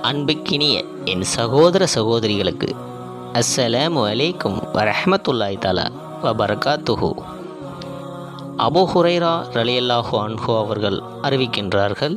அன்புக்கினிய என் சகோதர சகோதரிகளுக்கு அஸ்ஸலாமு அலைக்கும் வரஹமத்துல்லாய் தலா வபரகாத்துஹு அபு ஹுரைரா ரலியல்லாஹு அன்ஹு அவர்கள் அறிவிக்கின்றார்கள்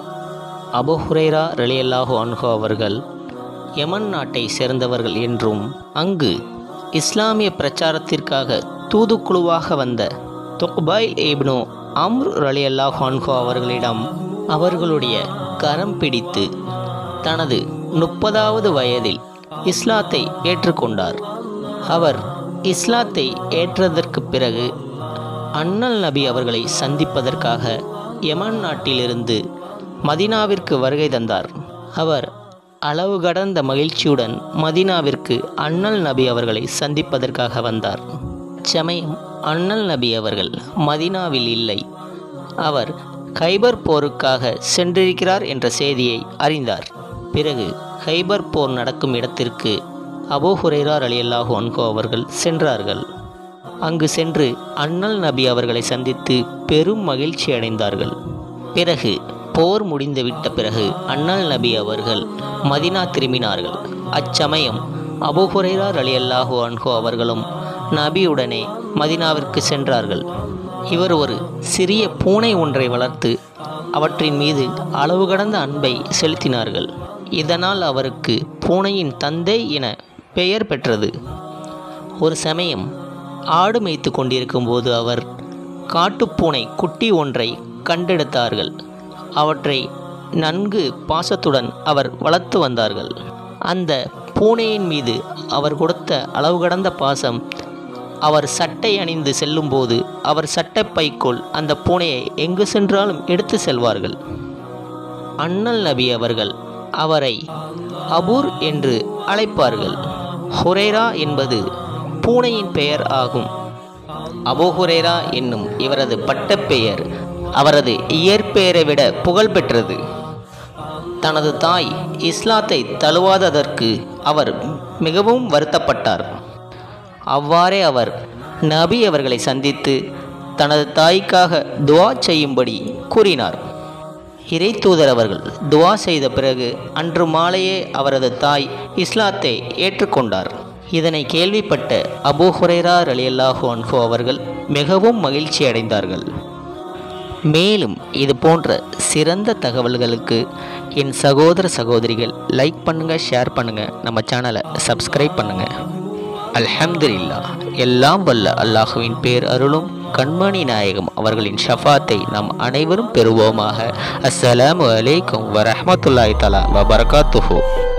அபு ஹுரைரா ரலியல்லாஹு அன்ஹு அவர்கள் யமன் நாட்டை சேர்ந்தவர்கள் என்றும் அங்கு இஸ்லாமிய பிரச்சாரத்திற்காக தூதுக்குழுவாக வந்த தொக்பாய் ஏப்னோ அம்ரு ரலியல்லாஹு அன்ஹு அவர்களிடம் அவர்களுடைய கரம் பிடித்து தனது முப்பதாவது வயதில் இஸ்லாத்தை ஏற்றுக்கொண்டார் அவர் இஸ்லாத்தை ஏற்றதற்கு பிறகு அண்ணல் நபி அவர்களை சந்திப்பதற்காக யமன் நாட்டிலிருந்து மதினாவிற்கு வருகை தந்தார் அவர் அளவு கடந்த மகிழ்ச்சியுடன் மதினாவிற்கு அண்ணல் நபி அவர்களை சந்திப்பதற்காக வந்தார் சமயம் அண்ணல் நபி அவர்கள் மதினாவில் இல்லை அவர் கைபர் போருக்காக சென்றிருக்கிறார் என்ற செய்தியை அறிந்தார் பிறகு கைபர் போர் நடக்கும் இடத்திற்கு அபூ ஹுரைரா அலியல்லாஹு அன்கோ அவர்கள் சென்றார்கள் அங்கு சென்று அண்ணல் நபி அவர்களை சந்தித்து பெரும் மகிழ்ச்சி அடைந்தார்கள் பிறகு போர் முடிந்துவிட்ட பிறகு அண்ணல் நபி அவர்கள் மதினா திரும்பினார்கள் அச்சமயம் அபூ ஹுரைரா அலியல்லாஹு அன்கோ அவர்களும் நபியுடனே மதினாவிற்கு சென்றார்கள் இவர் ஒரு சிறிய பூனை ஒன்றை வளர்த்து அவற்றின் மீது அளவு கடந்த அன்பை செலுத்தினார்கள் இதனால் அவருக்கு பூனையின் தந்தை என பெயர் பெற்றது ஒரு சமயம் ஆடு மேய்த்து கொண்டிருக்கும் போது அவர் காட்டுப்பூனை குட்டி ஒன்றை கண்டெடுத்தார்கள் அவற்றை நன்கு பாசத்துடன் அவர் வளர்த்து வந்தார்கள் அந்த பூனையின் மீது அவர் கொடுத்த அளவு கடந்த பாசம் அவர் சட்டை அணிந்து செல்லும்போது அவர் சட்டைப்பைக்குள் அந்த பூனையை எங்கு சென்றாலும் எடுத்து செல்வார்கள் அண்ணல் நபி அவர்கள் அவரை அபூர் என்று அழைப்பார்கள் ஹுரேரா என்பது பூனையின் பெயர் ஆகும் அபு ஹுரேரா என்னும் இவரது பட்டப்பெயர் அவரது இயற்பெயரை விட புகழ் பெற்றது தனது தாய் இஸ்லாத்தை தழுவாததற்கு அவர் மிகவும் வருத்தப்பட்டார் அவ்வாறே அவர் நபி அவர்களை சந்தித்து தனது தாய்க்காக துவா செய்யும்படி கூறினார் இறை தூதர் அவர்கள் துவா செய்த பிறகு அன்று மாலையே அவரது தாய் இஸ்லாத்தை ஏற்றுக்கொண்டார் இதனை கேள்விப்பட்ட அபூ ஹுரைரா ரலியல்லாஹு அன்ஹு அவர்கள் மிகவும் மகிழ்ச்சி அடைந்தார்கள் மேலும் இது போன்ற சிறந்த தகவல்களுக்கு என் சகோதர சகோதரிகள் லைக் பண்ணுங்கள் ஷேர் பண்ணுங்கள் நம்ம சேனலை சப்ஸ்கிரைப் பண்ணுங்கள் அல்ஹம்துலில்லா எல்லாம் வல்ல அல்லாஹுவின் பேர் அருளும் கண்மணி நாயகம் அவர்களின் ஷஃபாத்தை நாம் அனைவரும் பெறுவோமாக அஸ்ஸலாமு அலைக்கும் வரஹமத்துல்லாய் தலா வபரகாத்துஹூ